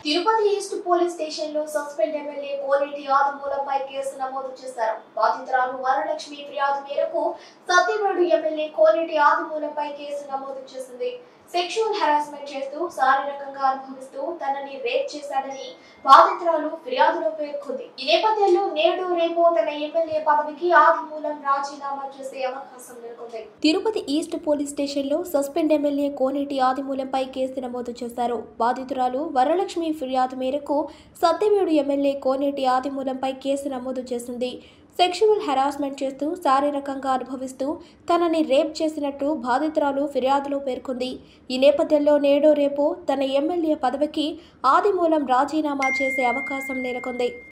Tirupati east police station లో suspend MLA Koneti ఆదిమూలంపై కేసు నమోదు చేశారు బాధితురాలు వరలక్ష్మి ఫిర్యాదు మేరకు సత్యవేడు ఎమ్మెల్యే కోనేటి ఆదిమూలంపై కేసు నమోదు చేసింది సెక్షువల్ హెరాస్మెంట్ చేస్తూ శారీరకంగా అనుభవిస్తూ తనని రేప్ చేశాడని బాధితురాలు ఫిర్యాదులో పేర్కొంది ఈ నేపథ్యంలో నేడు రేపు తన ఎమ్మెల్యే పదవికి ఆదిమూలం రాజీనామా చేసే అవకాశం నెలకొంది తిరుపతి ఈస్ట్ పోలీస్ స్టేషన్లో సస్పెండ్ ఎమ్మెల్యే కోనేటి ఆదిమూలంపై కేసు నమోదు చేశారు బాధితురాలు వరలక్ష్మి ఫిర్యాదు మేరకు సత్యవేడు ఎమ్మెల్యే కోనేటి ఆదిమూలంపై కేసు నమోదు చేసింది సెక్షువల్ హెరాస్మెంట్ చేస్తూ శారీరకంగా అనుభవిస్తూ తనని రేప్ చేసినట్టు బాధితురాలు ఫిర్యాదులో పేర్కొంది ఈ నేపథ్యంలో నేడో రేపు తన ఎమ్మెల్యే పదవికి ఆదిమూలం రాజీనామా చేసే అవకాశం నెలకొంది